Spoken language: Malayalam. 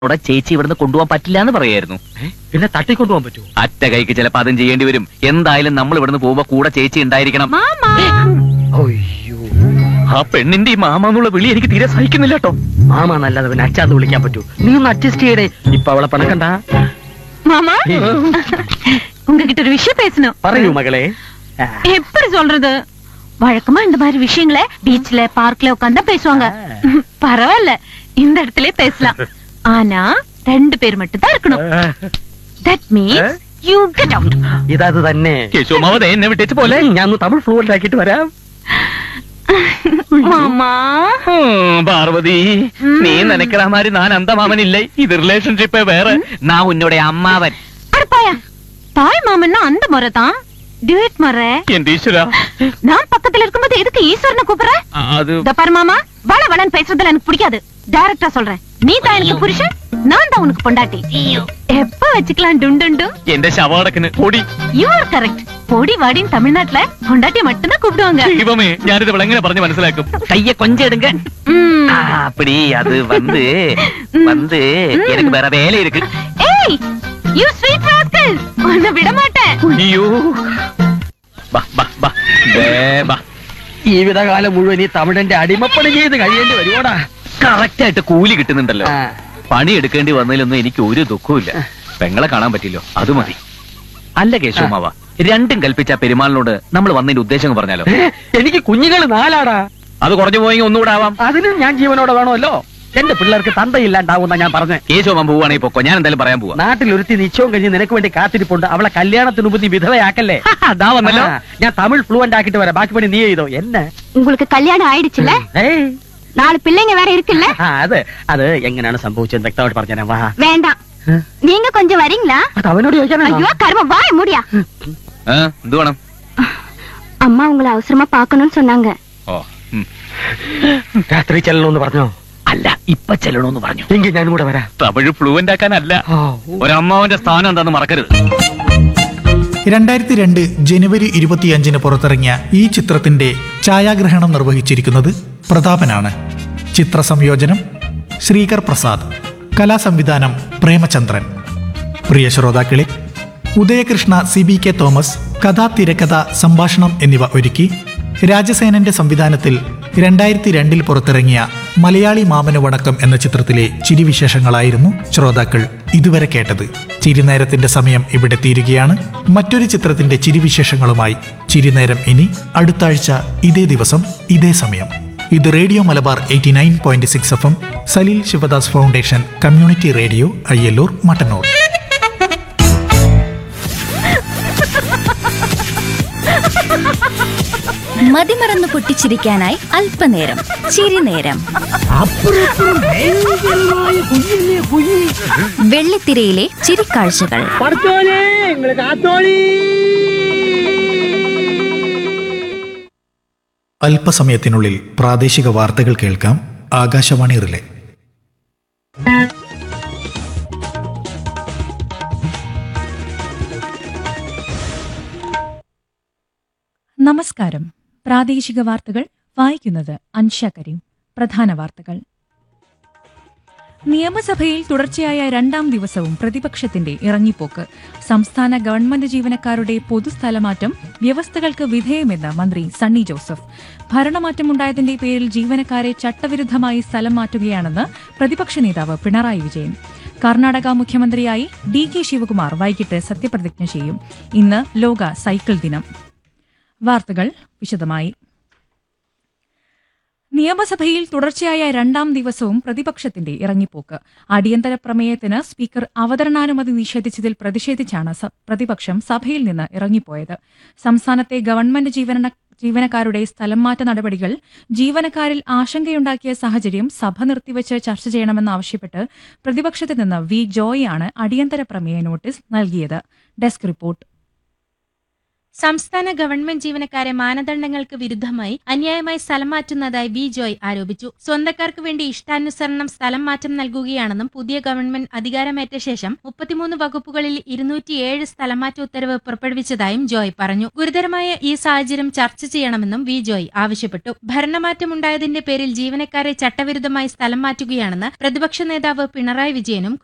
അവിടെ ചേച്ചി ഇവിടുന്ന് കൊണ്ടുപോകാൻ പറ്റില്ല എന്ന് പറയായിരുന്നു പിന്നെ തട്ടിക്കൊണ്ടുപോകാൻ പറ്റുമോ അറ്റ കൈക്ക് ചിലപ്പോ അതും ചെയ്യേണ്ടി വരും എന്തായാലും നമ്മൾ ഇവിടുന്ന് പോകുമ്പോ കൂടെ ചേച്ചി ഉണ്ടായിരിക്കണം അയ്യോ ആ പെണ്ണിന്റെ ഈ മാമ എന്നുള്ള വിളി എനിക്ക് തീരെ സഹിക്കുന്നില്ല കേട്ടോ മാമ നല്ലത് പിന്നെ അച്ഛാന്ന് വിളിക്കാൻ പറ്റൂ നീ ഒന്ന് അഡ്ജസ്റ്റ് ചെയ്യടേ ഇപ്പൊ അവളെ പണക്കണ്ട மாமா உங்ககிட்ட ஒரு விஷயம் பேசணும் പറയൂ മകളെ ആ, எப்படி சொல்றது வழக்கமா இந்த மாதிரி விஷயங்களை பீச்ல பார்க்ல உட்காந்தா பேசுவாங்க பரவாயில்ல இந்த இடத்துல பேசலாம் ஆனா ரெண்டு பேர் மட்டும் தான் இருக்கணும் that means you get out ഇതത് തന്നെ കേശവമാവ ദേ എന്നെ വിട്ടേച്ച് പോലെ ഞാൻ ഒന്ന് തമിഴ് ഫ്ലുവന്റ് ആക്കിയിട്ട് വരാം மாமா ഹും, പാർവതി നീ നനക്കറ മാതിരി ഞാൻ അന്തമാമനില്ലേ ഇത് റിലേഷൻഷിപ്പ് വേറെ നാ ഉന്നോടെ അമ്മാവൻ அடப்பாயா தாய் மாமன்னா அந்த முறை தான் டியூட் முறை എന്റെ ഈശ്വര நான் பக்கத்துல இருக்கும்போது எதுக்கு ஈஸ்வரனை கூப்பிடுற അത് இந்த பாரு மாமா வள வளன்னு பேசுறதுல எனக்கு பிடிக்காது டைரக்டா சொல்றேன் நீ தான் எனக்கு புருஷன் நான் தான் உனக்கு பொண்டாட்டி எப்ப வச்சுக்கலாம் டுண்டுண்டு എന്റെ ശവടക്കിന് പൊടി யூ ஆர் கரெக்ட் பொடி வாடின்னு தமிழ்நாட்டுல பொண்டாட்டி மட்டும்தான் கூப்பிடுவாங்க ദൈവമേ ഞാനിത് ഇവിടെ എങ്ങനെ പറഞ്ഞ് മനസ്സിലാക്കും കയ്യെ കൊഞ്ചെടുങ്ക ம். அப்படி அது வந்து வந்து எனக்கு வேற வேலை இருக்கு ஏய் யூ ஸ்வீட் ராஸ்கல் உன்னை விட மாட்டேன் അയ്യോ ബാ ബാ ബാ ദേ ബാ ജീവിതകാലം മുഴുവൻ ഈ തമിഴന്റെ അടിമപ്പണി ചെയ്ത് കഴിയേണ്ടി വരുവോടാ കറക്റ്റ് ആയിട്ട് കൂലി കിട്ടുന്നുണ്ടല്ലോ ആ. പണി എടുക്കേണ്ടി വന്നതിലൊന്നും എനിക്ക് ഒരു ദുഃഖവുമില്ല പെങ്ങളെ കാണാൻ പറ്റില്ലോ അത് മതി അല്ല കേശവമാവ രണ്ടും കൽപ്പിച്ച പെരുമാളിനോട് നമ്മൾ വന്നതിന്റെ ഉദ്ദേശം അങ്ങ് പറഞ്ഞാലോ ഏ, എനിക്ക് കുഞ്ഞുങ്ങൾ നാലാടാ അത് കുറഞ്ഞു പോയെങ്കിൽ ഒന്നുകൂടെ ആവാം അതിനും ഞാൻ ജീവനോടെ വേണമല്ലോ എന്റെ പിള്ളേർക്ക് തന്തയില്ലാണ്ടാവുന്ന ഞാൻ പറഞ്ഞേ കേശവമാൻ പോവാണെങ്കിൽ പൊക്കോ ഞാൻ എന്തായാലും പറയാൻ പോവാ നാട്ടിൽ ഒരുത്തി നിശ്ചയം കഴിഞ്ഞ് നിനക്ക് വേണ്ടി കാത്തിരിപ്പുണ്ട് അവളെ കല്യാണത്തിന് മുമ്പ് നീ വിധവയാക്കല്ലേ അതാ വന്നല്ലോ ആ, ഞാൻ തമിഴ് ഫ്ലുവന്റ് ആക്കിട്ട് വരാം ബാക്കി പണി നീ ചെയ്തോ എന്നെ உங்களுக்கு கல்யாணம் ஆயிடுச்சுல ഏയ് நாலு பிள்ளைங்க வேற இருக்குல்ல ആ അത് അത് എങ്ങനെയാണ് സംഭവിച്ചത് വ്യക്തമായിട്ട് പറഞ്ഞാ വാ வேண்டாம் நீங்க கொஞ்சம் வரீங்களா അത് അവനോട് ചോദിക്കാനാ ஐயோ கர்ம வாய முடியா ആ, എന്ത് വേണം அம்மா உங்களை அவசரமா பார்க்கணும்னு சொன்னாங்க ഓ ഉം. രാത്രി ചെല്ലണമെന്ന് പറഞ്ഞോ അല്ല ഇപ്പൊ ചെല്ലണോന്ന് പറഞ്ഞു എങ്കിൽ ഞാനും കൂടെ വരാം തമിഴ് ഫ്ലുവന്റ് ആക്കാനല്ല ഓ, ഒരമ്മാവന്റെ സ്ഥാനം എന്താന്ന് മറക്കരുത് രണ്ടായിരത്തി രണ്ട് ജനുവരി ഇരുപത്തിയഞ്ചിന് പുറത്തിറങ്ങിയ ഈ ചിത്രത്തിന്റെ ഛായാഗ്രഹണം നിർവഹിച്ചിരിക്കുന്നത് പ്രതാപനാണ് ചിത്ര സംയോജനം ശ്രീകർ പ്രസാദ് കലാസംവിധാനം പ്രേമചന്ദ്രൻ പ്രിയ ശ്രോതാക്കളെ ഉദയകൃഷ്ണ സി ബി കെ തോമസ് കഥാ തിരക്കഥ സംഭാഷണം എന്നിവ ഒരുക്കി രാജസേനന്റെ സംവിധാനത്തിൽ രണ്ടായിരത്തി രണ്ടിൽ പുറത്തിറങ്ങിയ മലയാളി മാമന് വണക്കം എന്ന ചിത്രത്തിലെ ചിരിവിശേഷങ്ങളായിരുന്നു ശ്രോതാക്കൾ ഇതുവരെ കേട്ടത് ചിരിനേരത്തിന്റെ സമയം ഇവിടെ തീരുകയാണ് മറ്റൊരു ചിത്രത്തിന്റെ ചിരിവിശേഷങ്ങളുമായി ചിരിനേരം ഇനി അടുത്ത ആഴ്ച ഇതേ ദിവസം ഇതേ സമയം ഇത് radio Malabar eighty nine point six F M Saleel Sivadas foundation community radio Ayyallur Mattannur മതിമറന്ന് പൊട്ടിച്ചിരിക്കാനായി അല്പനേരം ചിരിനേരം വെള്ളിത്തിരയിലെ ചിരിക്കാഴ്ചകൾ അല്പസമയത്തിനുള്ളിൽ പ്രാദേശിക വാർത്തകൾ കേൾക്കാം ആകാശവാണി റിലേ നമസ്കാരം പ്രാദേശിക വാർത്തകൾ വായിക്കുന്നത് അൻഷ കരീം പ്രധാന വാർത്തകൾ നിയമസഭയിൽ തുടർച്ചയായ രണ്ടാം ദിവസവും പ്രതിപക്ഷത്തിന്റെ ഇറങ്ങിപ്പോക്ക് സംസ്ഥാന ഗവൺമെന്റ് ജീവനക്കാരുടെ പൊതുസ്ഥലമാറ്റം വ്യവസ്ഥകൾക്ക് വിധേയമെന്ന് മന്ത്രി സണ്ണി ജോസഫ് ഭരണമാറ്റമുണ്ടായതിന്റെ പേരിൽ ജീവനക്കാരെ ചട്ടവിരുദ്ധമായി സ്ഥലം മാറ്റുകയാണെന്ന് പ്രതിപക്ഷ നേതാവ് പിണറായി വിജയൻ കർണാടക മുഖ്യമന്ത്രിയായി ഡി കെ ശിവകുമാർ വൈകിട്ട് സത്യപ്രതിജ്ഞ ചെയ്യും ഇന്ന് ലോക സൈക്കിൾ ദിനം വാർത്തകൾ വിശദമായി നിയമസഭയിൽ തുടർച്ചയായ രണ്ടാം ദിവസവും പ്രതിപക്ഷത്തിന്റെ ഇറങ്ങിപ്പോക്ക് അടിയന്തര പ്രമേയത്തിന് സ്പീക്കർ അവതരണാനുമതി നിഷേധിച്ചതിൽ പ്രതിഷേധിച്ചാണ് സ- പ്രതിപക്ഷം സഭയിൽ നിന്ന് ഇറങ്ങിപ്പോയത് സംസ്ഥാനത്തെ ഗവൺമെന്റ് ജീവന ജീവനക്കാരുടെ സ്ഥലം മാറ്റ നടപടികൾ ജീവനക്കാരിൽ ആശങ്കയുണ്ടാക്കിയ സാഹചര്യം സഭ നിർത്തിവച്ച് ചർച്ച ചെയ്യണമെന്നാവശ്യപ്പെട്ട് പ്രതിപക്ഷത്ത് നിന്ന് വി ജോയിയാണ് അടിയന്തര പ്രമേയ നോട്ടീസ് നൽകിയത് ഡെസ്ക് റിപ്പോർട്ട് സംസ്ഥാന ഗവൺമെന്റ് ജീവനക്കാരെ മാനദണ്ഡങ്ങൾക്ക് വിരുദ്ധമായി അന്യായമായി സ്ഥലം മാറ്റുന്നതായി വി ജോയ് ആരോപിച്ചു സ്വന്തക്കാർക്ക് വേണ്ടി ഇഷ്ടാനുസരണം സ്ഥലം മാറ്റം നൽകുകയാണെന്നും പുതിയ ഗവൺമെന്റ് അധികാരമേറ്റ ശേഷം മുപ്പത്തിമൂന്ന് വകുപ്പുകളിൽ ഇരുന്നൂറ്റിയേഴ് സ്ഥലമാറ്റ ഉത്തരവ് പുറപ്പെടുവിച്ചതായും ജോയ് പറഞ്ഞു ഗുരുതരമായ ഈ സാഹചര്യം ചർച്ച ചെയ്യണമെന്നും വി ജോയ് ആവശ്യപ്പെട്ടു ഭരണമാറ്റമുണ്ടായതിന്റെ പേരിൽ ജീവനക്കാരെ ചട്ടവിരുദ്ധമായി സ്ഥലം മാറ്റുകയാണെന്ന് പ്രതിപക്ഷ നേതാവ് പിണറായി വിജയനും